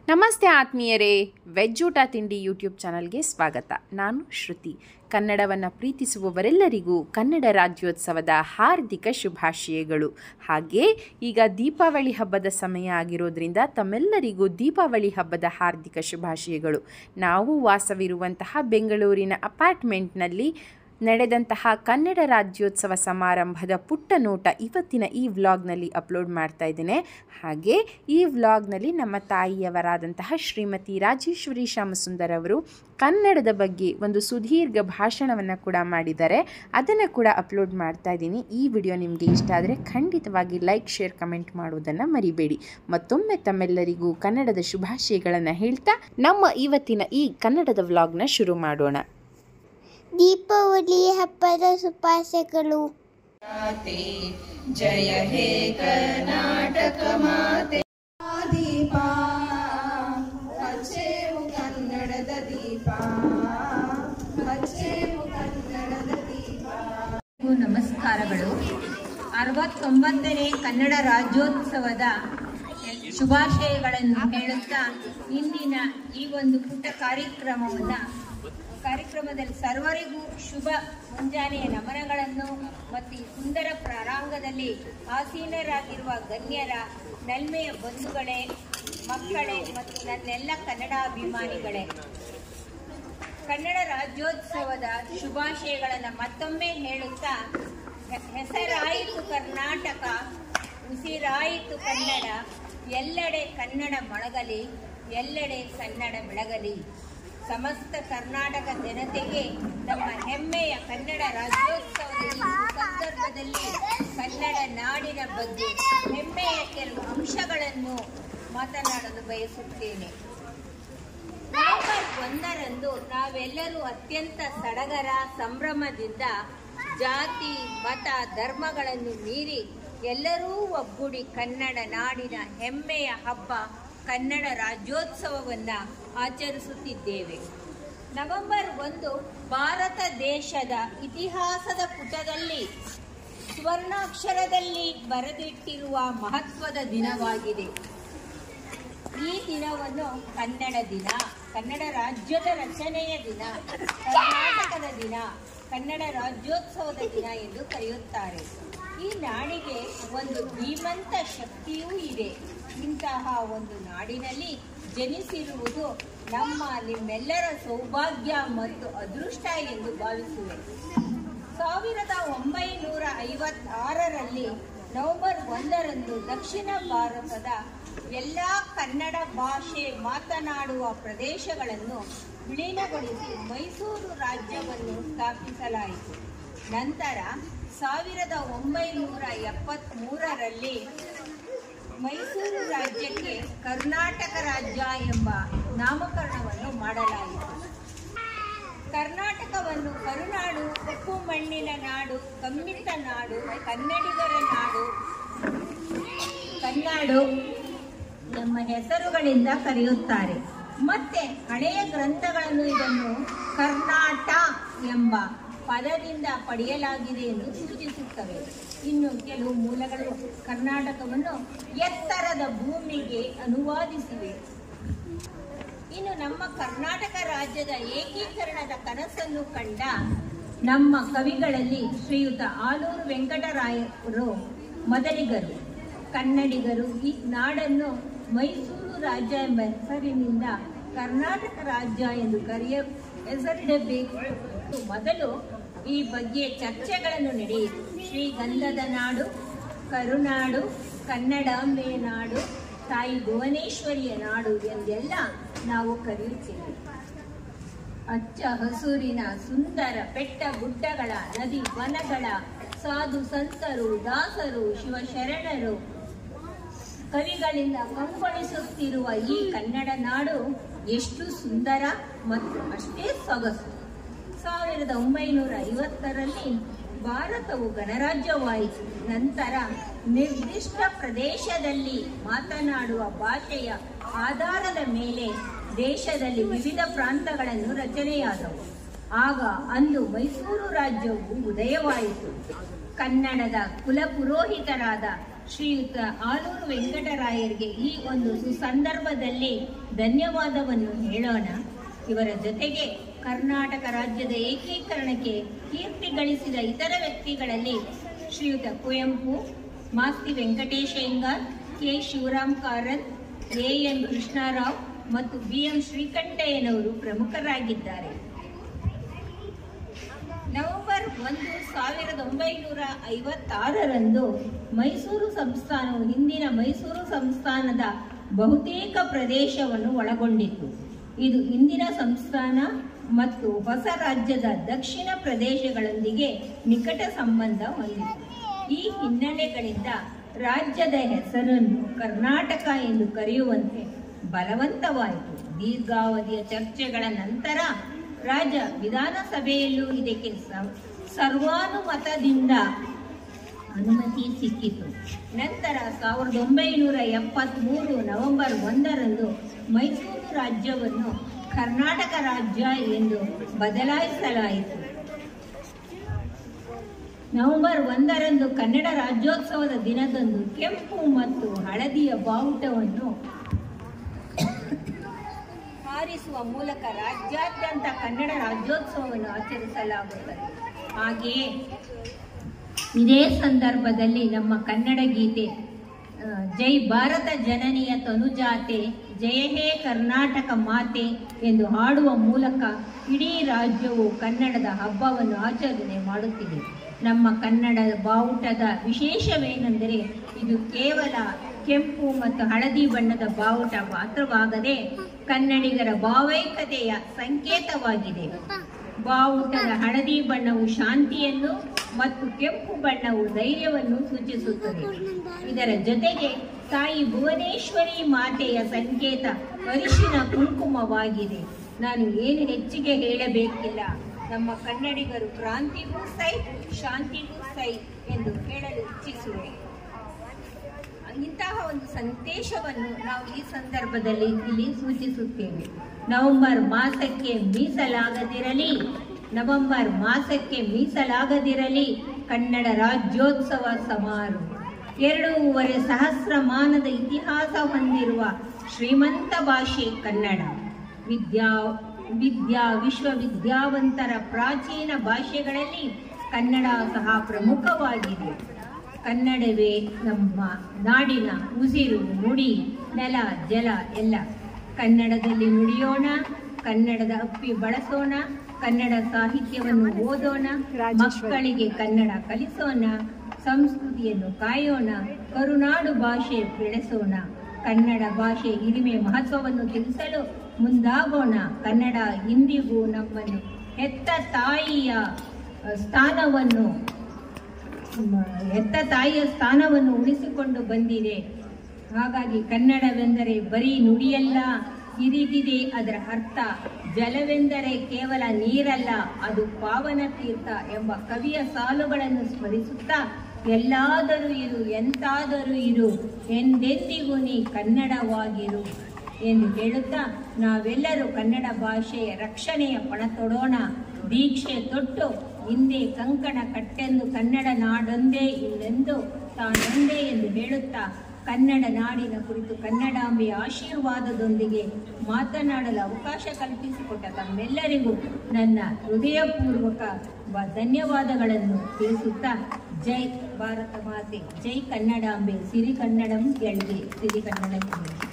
ನಮಸ್ತೆ ಆತ್ಮೀಯರೇ ವೆಜ್ ಊಟ ತಿಂಡಿ ಯೂಟ್ಯೂಬ್ ಚಾನಲ್ಗೆ ಸ್ವಾಗತ ನಾನು ಶ್ರುತಿ ಕನ್ನಡವನ್ನು ಪ್ರೀತಿಸುವವರೆಲ್ಲರಿಗೂ ಕನ್ನಡ ರಾಜ್ಯೋತ್ಸವದ ಹಾರ್ದಿಕ ಶುಭಾಶಯಗಳು ಹಾಗೆ ಈಗ ದೀಪಾವಳಿ ಹಬ್ಬದ ಸಮಯ ಆಗಿರೋದ್ರಿಂದ ತಮ್ಮೆಲ್ಲರಿಗೂ ದೀಪಾವಳಿ ಹಬ್ಬದ ಹಾರ್ದಿಕ ಶುಭಾಶಯಗಳು ನಾವು ವಾಸವಿರುವಂತಹ ಬೆಂಗಳೂರಿನ ಅಪಾರ್ಟ್ಮೆಂಟ್ನಲ್ಲಿ ನಡೆದಂತಹ ಕನ್ನಡ ರಾಜ್ಯೋತ್ಸವ ಸಮಾರಂಭದ ಪುಟ್ಟ ನೋಟ ಇವತ್ತಿನ ಈ ವ್ಲಾಗ್ನಲ್ಲಿ ಅಪ್ಲೋಡ್ ಮಾಡ್ತಾ ಇದ್ದೇನೆ ಹಾಗೆ ಈ ವ್ಲಾಗ್ನಲ್ಲಿ ನಮ್ಮ ತಾಯಿಯವರಾದಂತಹ ಶ್ರೀಮತಿ ರಾಜೇಶ್ವರಿ ಶ್ಯಾಮಸುಂದರ್ ಅವರು ಕನ್ನಡದ ಬಗ್ಗೆ ಒಂದು ಸುದೀರ್ಘ ಭಾಷಣವನ್ನು ಕೂಡ ಮಾಡಿದ್ದಾರೆ ಅದನ್ನು ಕೂಡ ಅಪ್ಲೋಡ್ ಮಾಡ್ತಾ ಇದ್ದೀನಿ ಈ ವಿಡಿಯೋ ನಿಮಗೆ ಇಷ್ಟ ಆದರೆ ಖಂಡಿತವಾಗಿ ಲೈಕ್ ಶೇರ್ ಕಮೆಂಟ್ ಮಾಡುವುದನ್ನು ಮರಿಬೇಡಿ ಮತ್ತೊಮ್ಮೆ ತಮ್ಮೆಲ್ಲರಿಗೂ ಕನ್ನಡದ ಶುಭಾಶಯಗಳನ್ನು ಹೇಳ್ತಾ ನಮ್ಮ ಇವತ್ತಿನ ಈ ಕನ್ನಡದ ವ್ಲಾಗ್ನ ಶುರು ಮಾಡೋಣ ದೀಪಾವಳಿ ಹಬ್ಬದ ಶುಭಾಶಯಗಳು ದೀಪ ಹಚ್ಚೇವು ಕನ್ನಡದ ದೀಪ ಹಚ್ಚೇವು ಕನ್ನಡದ ದೀಪ ಎಲ್ಲರಿಗೂ ನಮಸ್ಕಾರಗಳು ಅರವತ್ತೊಂಬತ್ತನೇ ಕನ್ನಡ ರಾಜ್ಯೋತ್ಸವದ ಶುಭಾಶಯಗಳನ್ನು ಹೇಳುತ್ತಾ ಇಂದಿನ ಈ ಒಂದು ಪುಟ್ಟ ಕಾರ್ಯಕ್ರಮವನ್ನು ಕಾರ್ಯಕ್ರಮದಲ್ಲಿ ಸರ್ವರಿಗೂ ಶುಭ ಮುಂಜಾನೆಯ ನಮನಗಳನ್ನು ಮತ್ತು ಈ ಸುಂದರ ಪ್ರಾಂಗಣದಲ್ಲಿ ಆಸೀನರಾಗಿರುವ ಗಣ್ಯರ ನಲ್ಮೆಯ ಬಂಧುಗಳೇ ಮಕ್ಕಳೇ ಮತ್ತು ನನ್ನೆಲ್ಲ ಕನ್ನಡಾಭಿಮಾನಿಗಳೇ ಕನ್ನಡ ರಾಜ್ಯೋತ್ಸವದ ಶುಭಾಶಯಗಳನ್ನು ಮತ್ತೊಮ್ಮೆ ಹೇಳುತ್ತಾ ಹೆ- ಹೆಸರಾಯಿತು ಕರ್ನಾಟಕ ಉಸಿರಾಯಿತು ಕನ್ನಡ ಎಲ್ಲೆಡೆ ಕನ್ನಡ ಮೊಳಗಲಿ ಎಲ್ಲೆಡೆ ಕನ್ನಡ ಬೆಳಗಲಿ ಸಮಸ್ತ ಕರ್ನಾಟಕ ಜನತೆಗೆ ನಮ್ಮ ಹೆಮ್ಮೆಯ ಕನ್ನಡ ರಾಜ್ಯೋತ್ಸವದ ಈ ಸಂದರ್ಭದಲ್ಲಿ ಕನ್ನಡ ನಾಡಿನ ಬಗ್ಗೆ ಹೆಮ್ಮೆಯ ಕೆಲವು ಅಂಶಗಳನ್ನು ಮಾತನಾಡಲು ಬಯಸುತ್ತೇನೆ ನವೆಂಬರ್ ಒಂದರಂದು ನಾವೆಲ್ಲರೂ ಅತ್ಯಂತ ಸಡಗರ ಸಂಭ್ರಮದಿಂದ ಜಾತಿ ಮತ ಧರ್ಮಗಳನ್ನು ಮೀರಿ ಎಲ್ಲರೂ ಒಗ್ಗೂಡಿ ಕನ್ನಡ ನಾಡಿನ ಹೆಮ್ಮೆಯ ಹಬ್ಬ ಕನ್ನಡ ರಾಜ್ಯೋತ್ಸವವನ್ನ ಆಚರಿಸುತ್ತಿದ್ದೇವೆ ನವೆಂಬರ್ ಒಂದು ಭಾರತ ದೇಶದ ಇತಿಹಾಸದ ಪುಟದಲ್ಲಿ ಸುವರ್ಣಾಕ್ಷರದಲ್ಲಿ ಬರೆದಿಟ್ಟಿರುವ ಮಹತ್ವದ ದಿನವಾಗಿದೆ ಈ ದಿನವನ್ನು ಕನ್ನಡ ದಿನ ಕನ್ನಡ ರಾಜ್ಯದ ರಚನೆಯ ದಿನ ಕರ್ನಾಟಕದ ದಿನ ಕನ್ನಡ ರಾಜ್ಯೋತ್ಸವದ ದಿನ ಎಂದು ಕರೆಯುತ್ತಾರೆ ಈ ನಾಡಿಗೆ ಒಂದು ಧೀಮಂತ ಶಕ್ತಿಯೂ ಇದೆ ಇಂತಹ ಒಂದು ನಾಡಿನಲ್ಲಿ ಜನಿಸಿರುವುದು ನಮ್ಮ ನಿಮ್ಮೆಲ್ಲರ ಸೌಭಾಗ್ಯ ಮತ್ತು ಅದೃಷ್ಟ ಎಂದು ಭಾವಿಸುವೆ ಸಾವಿರದ ಒಂಬೈನೂರ ಐವತ್ತಾರರಲ್ಲಿ ನವೆಂಬರ್ ಒಂದರಂದು ದಕ್ಷಿಣ ಭಾರತದ ಎಲ್ಲ ಕನ್ನಡ ಭಾಷೆ ಮಾತನಾಡುವ ಪ್ರದೇಶಗಳನ್ನು ವಿಲೀನಗೊಳಿಸಿ ಮೈಸೂರು ರಾಜ್ಯವನ್ನು ಸ್ಥಾಪಿಸಲಾಯಿತು ನಂತರ ಸಾವಿರದ ಒಂಬೈನೂರ ಎಪ್ಪತ್ತ್ಮೂರರಲ್ಲಿ ಮೈಸೂರು ರಾಜ್ಯಕ್ಕೆ ಕರ್ನಾಟಕ ರಾಜ್ಯ ಎಂಬ ನಾಮಕರಣವನ್ನು ಮಾಡಲಾಯಿತು ಕರ್ನಾಟಕವನ್ನು ಕರುನಾಡು ಉಪ್ಪು ಮಣ್ಣಿನ ನಾಡು ಕಮ್ಮಿತ ನಾಡು ಕನ್ನಡಿಗರ ನಾಡು ಕನ್ನಾಡು ನಮ್ಮ ಹೆಸರುಗಳಿಂದ ಕರೆಯುತ್ತಾರೆ ಮತ್ತೆ ಹಳೆಯ ಗ್ರಂಥಗಳನ್ನು ಇದನ್ನು ಕರ್ನಾಟ ಎಂಬ ಪದದಿಂದ ಪಡೆಯಲಾಗಿದೆ ಎಂದು ಸೂಚಿಸುತ್ತವೆ ಇನ್ನು ಕೆಲವು ಮೂಲಗಳು ಕರ್ನಾಟಕವನ್ನು ಎತ್ತರದ ಭೂಮಿಗೆ ಅನುವಾದಿಸಿವೆ ಇನ್ನು ನಮ್ಮ ಕರ್ನಾಟಕ ರಾಜ್ಯದ ಏಕೀಕರಣದ ಕನಸನ್ನು ಕಂಡ ನಮ್ಮ ಕವಿಗಳಲ್ಲಿ ಶ್ರೀಯುತ ಆಲೂರು ವೆಂಕಟರಾಯರು ಮೊದಲಿಗರು ಕನ್ನಡಿಗರು ಈ ನಾಡನ್ನು ಮೈಸೂರು ರಾಜ್ಯ ಎಂಬ ಹೆಸರಿನಿಂದ ಕರ್ನಾಟಕ ರಾಜ್ಯ ಎಂದು ಕರೆಯ ಹೆಸರಿಡಬೇಕು ಮೊದಲು ಈ ಬಗ್ಗೆ ಚರ್ಚೆಗಳನ್ನು ನಡೆಯಿತು ಶ್ರೀಗಂಧದ ನಾಡು ಕರುನಾಡು ಕನ್ನಡಾಂಬೆಯ ನಾಡು ತಾಯಿ ಭುವನೇಶ್ವರಿಯ ನಾಡು ಎಂದೆಲ್ಲ ನಾವು ಕರೆಯುತ್ತೇವೆ ಹಚ್ಚ ಹಸುರಿನ ಸುಂದರ ಬೆಟ್ಟ ಗುಡ್ಡಗಳ ನದಿ ವನಗಳ ಸಾಧು ಸಂತರು ದಾಸರು ಶಿವಶರಣರು ಕವಿಗಳಿಂದ ಕಂಗೊಳಿಸುತ್ತಿರುವ ಈ ಕನ್ನಡ ನಾಡು ಎಷ್ಟು ಸುಂದರ ಮತ್ತು ಅಷ್ಟೇ ಸೊಗಸು ಸಾವಿರದ ಒಂಬೈನೂರ ಐವತ್ತರಲ್ಲಿ ಭಾರತವು ಗಣರಾಜ್ಯವಾಯಿತು ನಂತರ ನಿರ್ದಿಷ್ಟ ಪ್ರದೇಶದಲ್ಲಿ ಮಾತನಾಡುವ ಭಾಷೆಯ ಆಧಾರದ ಮೇಲೆ ದೇಶದಲ್ಲಿ ವಿವಿಧ ಪ್ರಾಂತಗಳನ್ನು ರಚನೆಯಾದವು ಆಗ ಅಂದು ಮೈಸೂರು ರಾಜ್ಯವು ಉದಯವಾಯಿತು ಕನ್ನಡದ ಕುಲಪುರೋಹಿತರಾದ ಶ್ರೀಯುತ ಆಲೂರು ವೆಂಕಟರಾಯರಿಗೆ ಈ ಒಂದು ಸುಸಂದರ್ಭದಲ್ಲಿ ಧನ್ಯವಾದವನ್ನು ಹೇಳೋಣ ಇವರ ಜೊತೆಗೆ ಕರ್ನಾಟಕ ರಾಜ್ಯದ ಏಕೀಕರಣಕ್ಕೆ ಕೀರ್ತಿ ಗಳಿಸಿದ ಇತರ ವ್ಯಕ್ತಿಗಳಲ್ಲಿ ಶ್ರೀಯುತ Kuvempu Masti Venkatesha Iyengar K Shivaram Karanth A N Krishnarao ಮತ್ತು ಬಿ ಎಂ ಶ್ರೀಕಂಠಯ್ಯನವರು ಪ್ರಮುಖರಾಗಿದ್ದಾರೆ ನವೆಂಬರ್ ಒಂದು ಸಾವಿರದ ಒಂಬೈನೂರ ಐವತ್ತಾರರಂದು ಮೈಸೂರು ಸಂಸ್ಥಾನವು ಹಿಂದಿನ ಮೈಸೂರು ಸಂಸ್ಥಾನದ ಬಹುತೇಕ ಪ್ರದೇಶವನ್ನು ಒಳಗೊಂಡಿತ್ತು ಇದು ಇಂದಿನ ಸಂಸ್ಥಾನ ಮತ್ತು ಹೊಸ ರಾಜ್ಯದ ದಕ್ಷಿಣ ಪ್ರದೇಶಗಳೊಂದಿಗೆ ನಿಕಟ ಸಂಬಂಧ ಹೊಂದಿತ್ತು ಈ ಹಿನ್ನೆಲೆಗಳಿಂದ ರಾಜ್ಯದ ಹೆಸರನ್ನು ಕರ್ನಾಟಕ ಎಂದು ಕರೆಯುವಂತೆ ಬಲವಂತವಾಯಿತು ದೀರ್ಘಾವಧಿಯ ಚರ್ಚೆಗಳ ನಂತರ ರಾಜ್ಯ ವಿಧಾನಸಭೆಯಲ್ಲೂ ಇದಕ್ಕೆ ಸ- ಸರ್ವಾನುಮತದಿಂದ ಅನುಮತಿ ಸಿಕ್ಕಿತು ನಂತರ ಸಾವಿರದ ಒಂಬೈನೂರ ಎಪ್ಪತ್ತ್ಮೂರು ನವೆಂಬರ್ ಒಂದರಂದು ಮೈಸೂರು ರಾಜ್ಯವನ್ನು ಕರ್ನಾಟಕ ರಾಜ್ಯ ಎಂದು ಬದಲಾಯಿಸಲಾಯಿತು ನವೆಂಬರ್ ಒಂದರಂದು ಕನ್ನಡ ರಾಜ್ಯೋತ್ಸವದ ದಿನದಂದು ಕೆಂಪು ಮತ್ತು ಹಳದಿಯ ಬಾವುಟವನ್ನು ಹಾರಿಸುವ ಮೂಲಕ ರಾಜ್ಯಾದ್ಯಂತ ಕನ್ನಡ ರಾಜ್ಯೋತ್ಸವವನ್ನು ಆಚರಿಸಲಾಗುತ್ತದೆ ಹಾಗೆಯೇ ಇದೇ ಸಂದರ್ಭದಲ್ಲಿ ನಮ್ಮ ಕನ್ನಡ ಗೀತೆ ಆ, ಜೈ ಭಾರತ ಜನನಿಯ ತನುಜಾತೆ ಜಯ ಹೇ ಕರ್ನಾಟಕ ಮಾತೆ ಎಂದು ಹಾಡುವ ಮೂಲಕ ಇಡೀ ರಾಜ್ಯವು ಕನ್ನಡದ ಹಬ್ಬವನ್ನು ಆಚರಣೆ ಮಾಡುತ್ತಿದೆ ನಮ್ಮ ಕನ್ನಡದ ಬಾವುಟದ ವಿಶೇಷವೇನೆಂದರೆ ಇದು ಕೇವಲ ಕೆಂಪು ಮತ್ತು ಹಳದಿ ಬಣ್ಣದ ಬಾವುಟ ಮಾತ್ರವಾಗದೆ ಕನ್ನಡಿಗರ ಭಾವೈಕ್ಯತೆಯ ಸಂಕೇತವಾಗಿದೆ ಬಾವುಟದ ಹಳದಿ ಬಣ್ಣವು ಶಾಂತಿಯನ್ನು ಮತ್ತು ಕೆಂಪು ಬಣ್ಣವು ಧೈರ್ಯವನ್ನು ಸೂಚಿಸುತ್ತದೆ ಇದರ ಜೊತೆಗೆ ತಾಯಿ ಭುವನೇಶ್ವರಿ ಮಾತೆಯ ಸಂಕೇತ ಅರಿಶಿನ ಕುಂಕುಮವಾಗಿದೆ ನಾನು ಏನು ಹೆಚ್ಚಿಗೆ ಹೇಳಬೇಕಿಲ್ಲ ನಮ್ಮ ಕನ್ನಡಿಗರು ಕ್ರಾಂತಿಗೂ ಸೈ ಶಾಂತಿಗೂ ಸೈ ಎಂದು ಹೇಳಲು ಇಚ್ಛಿಸುವೆ ಇಂತಹ ಒಂದು ಸಂದೇಶವನ್ನು ನಾವು ಈ ಸಂದರ್ಭದಲ್ಲಿ ಇಲ್ಲಿ ಸೂಚಿಸುತ್ತೇವೆ ನವೆಂಬರ್ ಮಾಸಕ್ಕೆ ಮೀಸಲಾಗದಿರಲಿ ನವೆಂಬರ್ ಮಾಸಕ್ಕೆ ಮೀಸಲಾಗದಿರಲಿ ಕನ್ನಡ ರಾಜ್ಯೋತ್ಸವ ಸಮಾರೋಹ ಎರಡೂವರೆ ಸಹಸ್ರಮಾನದ ಇತಿಹಾಸ ಹೊಂದಿರುವ ಶ್ರೀಮಂತ ಭಾಷೆ ಕನ್ನಡ ವಿದ್ಯಾ ವಿದ್ಯಾ ವಿಶ್ವವಿದ್ಯಾವಂತರ ಪ್ರಾಚೀನ ಭಾಷೆಗಳಲ್ಲಿ ಕನ್ನಡ ಸಹ ಪ್ರಮುಖವಾಗಿದೆ ಕನ್ನಡವೇ ನಮ್ಮ ನಾಡಿನ ಉಸಿರು ನುಡಿ ನೆಲ ಜಲ ಎಲ್ಲ ಕನ್ನಡದಲ್ಲಿ ನುಡಿಯೋಣ ಕನ್ನಡದ ಅಪ್ಪಿ ಬಳಸೋಣ ಕನ್ನಡ ಸಾಹಿತ್ಯವನ್ನು ಓದೋಣ ಮಕ್ಕಳಿಗೆ ಕನ್ನಡ ಕಲಿಸೋಣ ಸಂಸ್ಕೃತಿಯನ್ನು ಕಾಯೋಣ ಕರುನಾಡು ಭಾಷೆ ಬೆಳೆಸೋಣ ಕನ್ನಡ ಭಾಷೆ ಹಿರಿಮೆ ಮಹತ್ವವನ್ನು ತಿಳಿಸಲು ಮುಂದಾಗೋಣ ಕನ್ನಡ ಇಂದಿಗೂ ನಮ್ಮನ್ನು ಹೆತ್ತ ತಾಯಿಯ ಅ, ಸ್ಥಾನವನ್ನು ಮ, ಹೆತ್ತ ತಾಯಿಯ ಸ್ಥಾನವನ್ನು ಉಳಿಸಿಕೊಂಡು ಬಂದಿದೆ ಹಾಗಾಗಿ ಕನ್ನಡವೆಂದರೆ ಬರೀ ನುಡಿಯಲ್ಲ ಹಿರಿದಿದೆ ಅದರ ಅರ್ಥ ಜಲವೆಂದರೆ ಕೇವಲ ನೀರಲ್ಲ ಅದು ಪಾವನ ತೀರ್ಥ ಎಂಬ ಕವಿಯ ಸಾಲುಗಳನ್ನು ಸ್ಮರಿಸುತ್ತಾ ಎಲ್ಲಾದರೂ ಇರು ಎಂತಾದರೂ ಇರು ಎಂದೆಂದಿಗೂ ನೀ ಕನ್ನಡವಾಗಿರು ಎಂದು ಹೇಳುತ್ತಾ ನಾವೆಲ್ಲರೂ ಕನ್ನಡ ಭಾಷೆಯ ರಕ್ಷಣೆಯ ಪಣ ತೊಡೋಣ ದೀಕ್ಷೆ ತೊಟ್ಟು ಹಿಂದೆ ಕಂಕಣ ಕಟ್ಟೆಂದು ಕನ್ನಡ ನಾಡೊಂದೇ ಇಲ್ಲೆಂದು ತಾನೊಂದೇ ಎಂದು ಹೇಳುತ್ತಾ ಕನ್ನಡ ನಾಡಿನ ಕುರಿತು ಕನ್ನಡಾಂಬೆಯ ಆಶೀರ್ವಾದದೊಂದಿಗೆ ಮಾತನಾಡಲು ಅವಕಾಶ ಕಲ್ಪಿಸಿಕೊಟ್ಟ ತಮ್ಮೆಲ್ಲರಿಗೂ ನನ್ನ ಹೃದಯಪೂರ್ವಕ ವ- ಧನ್ಯವಾದಗಳನ್ನು ತಿಳಿಸುತ್ತಾ ಜೈ ಭಾರತ ಮಾತೆ ಜೈ ಕನ್ನಡಾಂಬೆ ಸಿರಿ ಕನ್ನಡಂ ಗೆಳ್ಗೆ ಸಿರಿ ಕನ್ನಡ ಗೆಲ್ಗೆ.